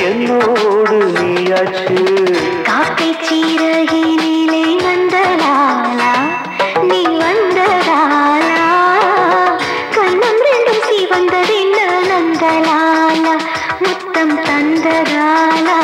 என்னோடு நீயாச்சு காக்கை சீரகினிலே வந்தலாலா நீ வந்ததாலா கண்ணம் ரெண்டும் சிவந்ததென்ன நந்தலாலா முத்தம் தந்ததாலா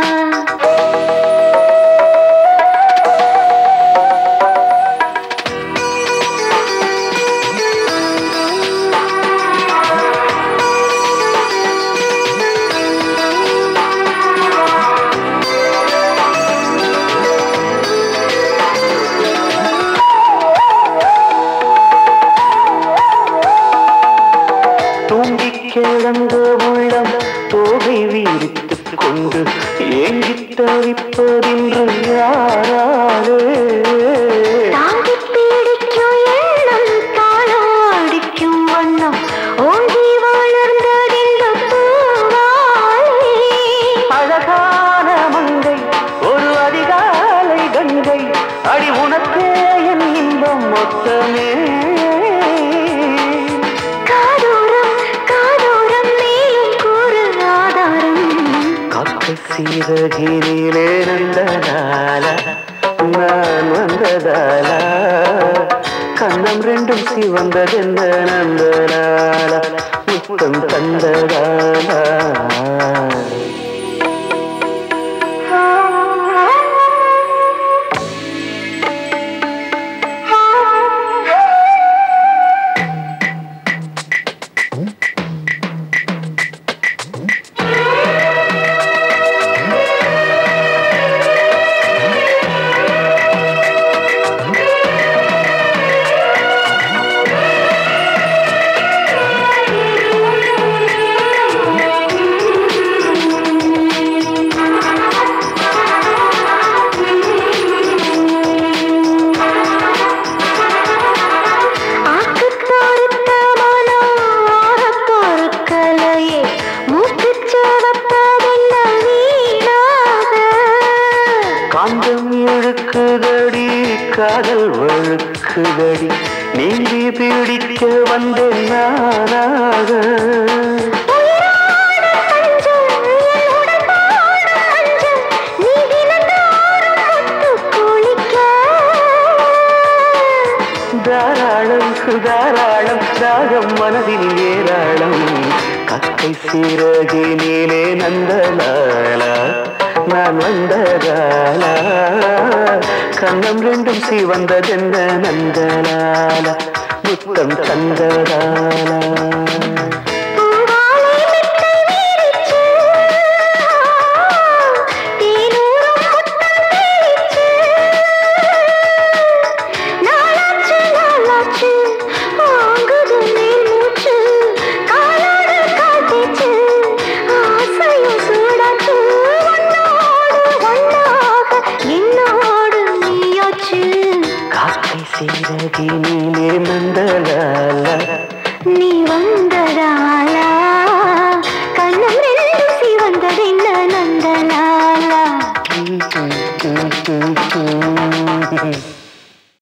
தூங்கிக் கிடந்த உள்ளம் தோகை வீரித்துக் கொண்டு ஏங்கித் தவிப்பதென்று யாராலே தாங்கிப் பிடிக்கும் எண்ணம் தாளாடிக்கும் வண்ணம் ஓடி வளர்ந்ததிந்த பூவாலே அழகான மங்கை ஒரு அதிகாலை கங்கை அடி உனக்கே என் இன்பம் மொத்தமே காதோரம் காதோரம் மேலும் கூறு ஆதாரம் காக்கை சீரகினிலே நந்தனால நான் வந்ததால கண்ணம் ரெண்டும் சிவந்ததென்ன நந்தனால முத்தம் தந்ததால ஆக்குப் பொறுத்த மனம் ஆறப் பொறுக்கலையே. மூக்குச் சிவப்பதென்ன வீணாக? காந்தம் இழுக்குதடி காதல் வழுக்குதடி நீந்தி பிடிக்க வந்தேன் நானாக உயிரோடு தஞ்சம், என் உடம்போடு மஞ்சள். நீ தினந்தோறும் முத்துக் குளிக்க. தாராளம் தாராளம் தாகம் மனதில் ஏராளம் கக்கை சீரகினிலே நந்தலாலா நான் வந்ததாலா கண்ணம் ரெண்டும் சிவந்ததென்ன நந்தலாலா முத்தம் தந்ததாலா பூவாலை மெத்தை விரிச்சு, தேனூரும் முத்தம் தெளிச்சு. நாளாச்சு, நாளாச்சு, வாங்குது மேல் மூச்சு. காலோடு கால் தேய்ச்சு, ஆசையும் சூடாச்சு. உன்னோடு ஒண்ணாக என்னோடு நீயாச்சு காக்கை சீரகினிலே